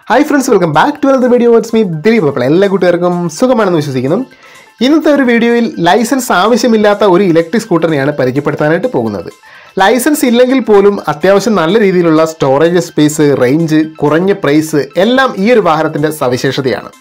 hi friends welcome back to another video what's me Dileep അപ്പോൾ എല്ലാ കൂട്ടുകാർക്കും സുഖമാണെന്ന് വിശ്വസിക്കുന്നു ഇന്നത്തെ ഒരു വീഡിയോയിൽ ലൈസൻസ് ആവശ്യമില്ലാത്ത ഒരു ഇലക്ട്രിക് സ്കൂട്ടറിനെയാണ് പരിചയപ്പെടുത്താനായിട്ട് പോകുന്നത് ലൈസൻസ് ഇല്ലെങ്കിൽ പോലും അത്യാവശ്യം നല്ല രീതിയിലുള്ള സ്റ്റോറേജ് സ്പേസ് റേഞ്ച് കുറഞ്ഞ പ്രൈസ് എല്ലാം ഈ ഒരു വാഹനത്തിൻ്റെ സവിശേഷതയാണ്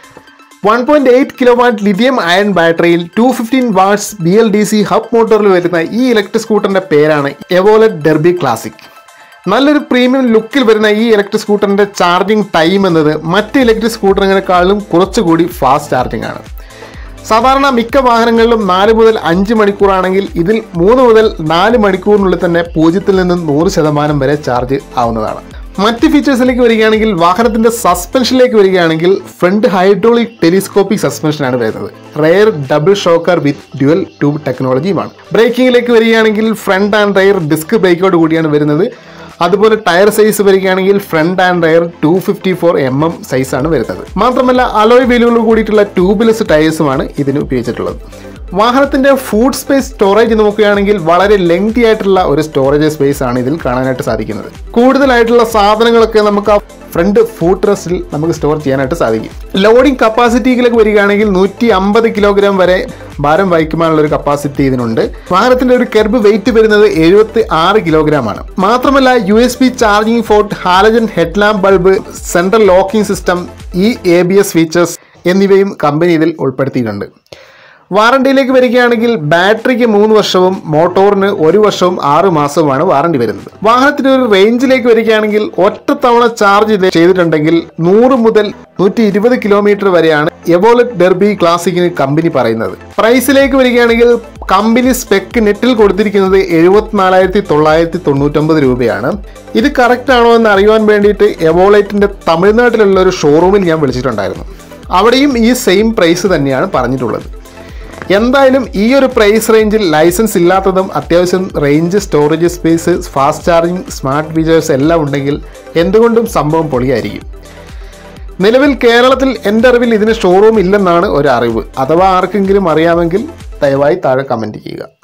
one point eight kilo watt lithium ion ബാറ്ററിയിൽ two fifteen watts B L D C hub മോട്ടോറിൽ വരുന്ന ഈ ഇലക്ട്രിക് സ്കൂട്ടറിന്റെ പേരാണ് എവോലറ്റ് ഡെർബി ക്ലാസിക് നല്ലൊരു പ്രീമിയം ലുക്കിൽ വരുന്ന ഈ ഇലക്ട്രിക് സ്കൂട്ടറിന്റെ ചാർജിങ് ടൈം എന്നത് മറ്റ് ഇലക്ട്രിക് സ്കൂട്ടറിനേക്കാളും കുറച്ചുകൂടി ഫാസ്റ്റ് ചാർജിംഗ് ആണ് സാധാരണ മിക്ക വാഹനങ്ങളിലും നാല് മുതൽ അഞ്ച് മണിക്കൂറാണെങ്കിൽ ഇതിൽ മൂന്ന് മുതൽ നാല് മണിക്കൂറിനുള്ളിൽ തന്നെ പൂജ്യത്തിൽ നിന്നും നൂറ് ശതമാനം വരെ ചാർജ് ആവുന്നതാണ് മറ്റ് ഫീച്ചേഴ്സിലേക്ക് വരികയാണെങ്കിൽ വാഹനത്തിന്റെ സസ്പെൻഷനിലേക്ക് വരികയാണെങ്കിൽ ഫ്രണ്ട് ഹൈഡ്രോളിക് ടെലിസ്കോപ്പിക് സസ്പെൻഷനാണ് വരുന്നത് rear double shocker with dual tube ടെക്നോളജിയുമാണ് ബ്രേക്കിംഗിലേക്ക് വരികയാണെങ്കിൽ ഫ്രണ്ട് ആൻഡ് റെയർ ഡിസ്ക് ബ്രേക്കോട് കൂടിയാണ് വരുന്നത് അതുപോലെ ടയർ സൈസ് വരികയാണെങ്കിൽ front and rear two fifty four M M സൈസാണ് വരുന്നത് മാത്രമല്ല അലോയ് വീലുകളോട് കൂടിയിട്ടുള്ള ട്യൂബ്ലെസ് ടയേഴ്സുമാണ് ഇതിന് ഉപയോഗിച്ചിട്ടുള്ളത് വാഹനത്തിന്റെ ഫുഡ് സ്പേസ് സ്റ്റോറേജ് നോക്കുകയാണെങ്കിൽ വളരെ ലെങ്തി ആയിട്ടുള്ള ഒരു സ്റ്റോറേജ് സ്പേസ് ആണ് ഇതിൽ കാണാനായിട്ട് സാധിക്കുന്നത് കൂടുതലായിട്ടുള്ള സാധനങ്ങളൊക്കെ നമുക്ക് ആ ഫ്രണ്ട് ഫുഡ് റെസ്റ്റിൽ നമുക്ക് സ്റ്റോർ ചെയ്യാനായിട്ട് സാധിക്കും ലോഡിംഗ് കപ്പാസിറ്റിയിലേക്ക് വരികയാണെങ്കിൽ നൂറ്റി അമ്പത് കിലോഗ്രാം വരെ ഭാരം വഹിക്കുവാനുള്ള ഒരു കപ്പാസിറ്റി ഇതിനുണ്ട് വാഹനത്തിന്റെ ഒരു കെർബ് വെയിറ്റ് വരുന്നത് എഴുപത്തി ആറ് കിലോഗ്രാം ആണ് മാത്രമല്ല U S B charging port halogen headlamp bulb central locking system ഈ എ ബി എസ് ഫീച്ചേഴ്സ് എന്നിവയും കമ്പനി ഇതിൽ ഉൾപ്പെടുത്തിയിട്ടുണ്ട് വാറണ്ടിയിലേക്ക് വരികയാണെങ്കിൽ ബാറ്ററിക്ക് മൂന്ന് വർഷവും മോട്ടോറിന് ഒരു വർഷവും ആറ് മാസവുമാണ് വാറണ്ടി വരുന്നത് വാഹനത്തിന്റെ ഒരു റേഞ്ചിലേക്ക് വരികയാണെങ്കിൽ ഒറ്റത്തവണ ചാർജ് ചെയ്തിട്ടുണ്ടെങ്കിൽ നൂറ് മുതൽ നൂറ്റി ഇരുപത് കിലോമീറ്റർ വരെയാണ് എവോലറ്റ് ഡെർബി ക്ലാസിക്കിന് കമ്പനി പറയുന്നത് പ്രൈസിലേക്ക് വരികയാണെങ്കിൽ കമ്പനി സ്പെക്ക് നെറ്റിൽ കൊടുത്തിരിക്കുന്നത് എഴുപത്തിനാലായിരത്തി തൊള്ളായിരത്തി തൊണ്ണൂറ്റൊമ്പത് രൂപയാണ് ഇത് കറക്റ്റ് ആണോ എന്ന് അറിയുവാൻ വേണ്ടിയിട്ട് എവോലൈറ്റിന്റെ തമിഴ്നാട്ടിലുള്ള ഒരു ഷോറൂമിൽ ഞാൻ വിളിച്ചിട്ടുണ്ടായിരുന്നു അവിടെയും ഈ സെയിം പ്രൈസ് തന്നെയാണ് പറഞ്ഞിട്ടുള്ളത് എന്തായാലും ഈ ഒരു പ്രൈസ് റേഞ്ചിൽ ലൈസൻസ് ഇല്ലാത്തതും അത്യാവശ്യം range storage space fast charging smart features എല്ലാം ഉണ്ടെങ്കിൽ എന്തുകൊണ്ടും സംഭവം പൊളിയായിരിക്കും നിലവിൽ കേരളത്തിൽ എൻ്റെ അറിവിൽ ഇതിന് ഷോറൂം ഇല്ലെന്നാണ് ഒരു അറിവ് അഥവാ ആർക്കെങ്കിലും അറിയാമെങ്കിൽ ദയവായി താഴെ കമൻറ്റ് ചെയ്യുക